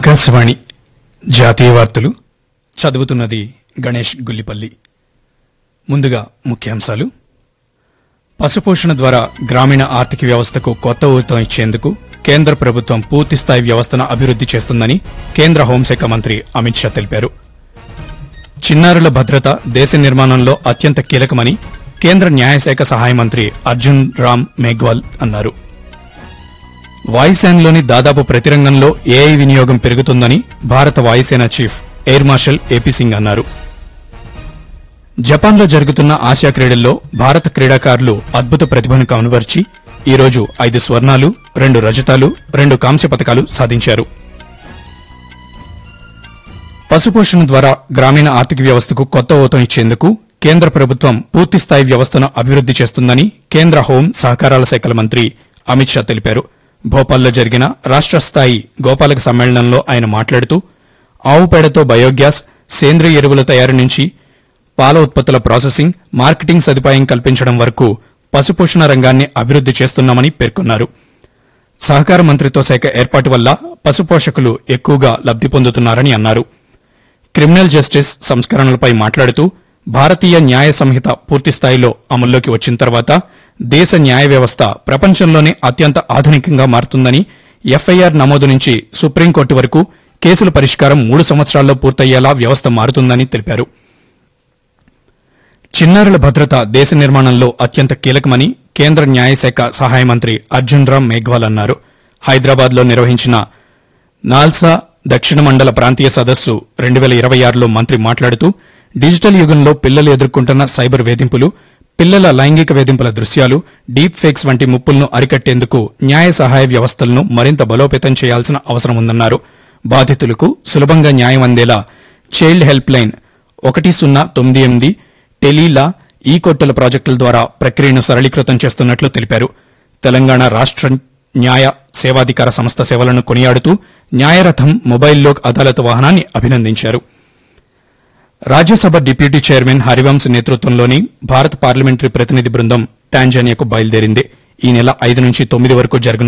ఆకాశవాణి జాతీయ వార్తలు చదువుతున్నది గణేష్ గుల్లిపల్లి ముందుగా ముఖ్యాంశాలు పశుపోషణ ద్వారా గ్రామీణ ఆర్థిక వ్యవస్థకు కొత్త ఊతం ఇచ్చేందుకు కేంద్ర ప్రభుత్వం పూర్తిస్థాయి వ్యవస్థను అభివృద్ది చేస్తుందని కేంద్ర హోంశాఖ మంత్రి అమిత్ షా తెలిపారు చిన్నారుల భద్రత దేశ నిర్మాణంలో అత్యంత కీలకమని కేంద్ర న్యాయశాఖ సహాయ మంత్రి అర్జున్ రామ్ మేఘ్వాల్ అన్నారు వాయుసేనలోని దాదాపు ప్రతి రంగంలో ఏఐ వినియోగం పెరుగుతుందని భారత వాయుసేన chief air marshal AP Singh అన్నారు జపాన్లో జరుగుతున్న ఆసియా క్రీడల్లో భారత క్రీడాకారులు అద్భుత ప్రతిభను కనుబర్చి ఈ రోజు ఐదు స్వర్ణాలు రెండు రజతాలు రెండు కాంస్య పతకాలు సాధించారు పశుపోషణ ద్వారా గ్రామీణ ఆర్థిక వ్యవస్థకు కొత్త ఊతం ఇచ్చేందుకు కేంద్ర ప్రభుత్వం పూర్తిస్థాయి వ్యవస్థను అభివృద్ది చేస్తుందని కేంద్ర హోం సహకారాల శాఖల మంత్రి అమిత్ షా తెలిపారు భోపాల్లో జరిగిన రాష్ట్ర స్థాయి గోపాలక సమ్మేళనంలో ఆయన మాట్లాడుతూ ఆవు పేడతో బయోగ్యాస్ సేంద్రియ ఎరువుల తయారీ నుంచి పాల ఉత్పత్తుల ప్రాసెసింగ్ మార్కెటింగ్ సదుపాయం కల్పించడం వరకు పశుపోషణ రంగాన్ని అభివృద్ది చేస్తున్నామని పేర్కొన్నారు సహకార మంత్రిత్వ శాఖ ఏర్పాటు వల్ల పశుపోషకులు ఎక్కువగా లబ్ది పొందుతున్నారని అన్నారు క్రిమినల్ జస్టిస్ సంస్కరణలపై మాట్లాడుతూ భారతీయ న్యాయ సంహిత పూర్తి స్థాయిలో అమల్లోకి వచ్చిన తర్వాత దేశ న్యాయ వ్యవస్థ ప్రపంచంలోనే అత్యంత ఆధునికంగా మారుతుందని ఎఫ్ఐఆర్ నమోదు నుంచి సుప్రీంకోర్టు వరకు కేసుల పరిష్కారం మూడు సంవత్సరాల్లో పూర్తయ్యేలా వ్యవస్థ మారుతుందని తెలిపారు చిన్నారుల భద్రత దేశ నిర్మాణంలో అత్యంత కీలకమని కేంద్ర న్యాయశాఖ సహాయ మంత్రి అర్జున్ రామ్ మేఘ్వాల్ అన్నారు హైదరాబాద్ లో నిర్వహించిన నాల్సా దక్షిణ మండల ప్రాంతీయ సదస్సు రెండు వేల ఇరవై ఆరులో మంత్రి మాట్లాడుతూ డిజిటల్ యుగంలో పిల్లలు ఎదుర్కొంటున్న సైబర్ వేధింపులు పిల్లల లైంగిక వేధింపుల దృశ్యాలు డీప్ ఫేక్స్ వంటి ముప్పులను అరికట్టేందుకు న్యాయ సహాయ వ్యవస్థలను మరింత బలోపేతం చేయాల్సిన అవసరం ఉందన్నారు బాధితులకు సులభంగా న్యాయం అందేలా చైల్డ్ హెల్ప్ లైన్ ఒకటి సున్నా తొమ్మిది ఎనిమిది టెలీలా ఈ కొట్టుల ప్రాజెక్టుల ద్వారా ప్రక్రియను సరళీకృతం చేస్తున్నట్లు తెలిపారు తెలంగాణ రాష్ట్ర న్యాయ సేవాధికార సంస్థ సేవలను కొనియాడుతూ న్యాయరథం మొబైల్ లోక్ అదాలత్ వాహనాన్ని అభినందించారు రాజ్యసభ డిప్యూటీ చైర్మన్ హరివంశ్ నేతృత్వంలోని భారత పార్లమెంటరీ ప్రతినిధి బృందం టాంజానియాకు బయలుదేరింది ఈ నెల ఐదు నుంచి తొమ్మిది వరకు జరగనున్న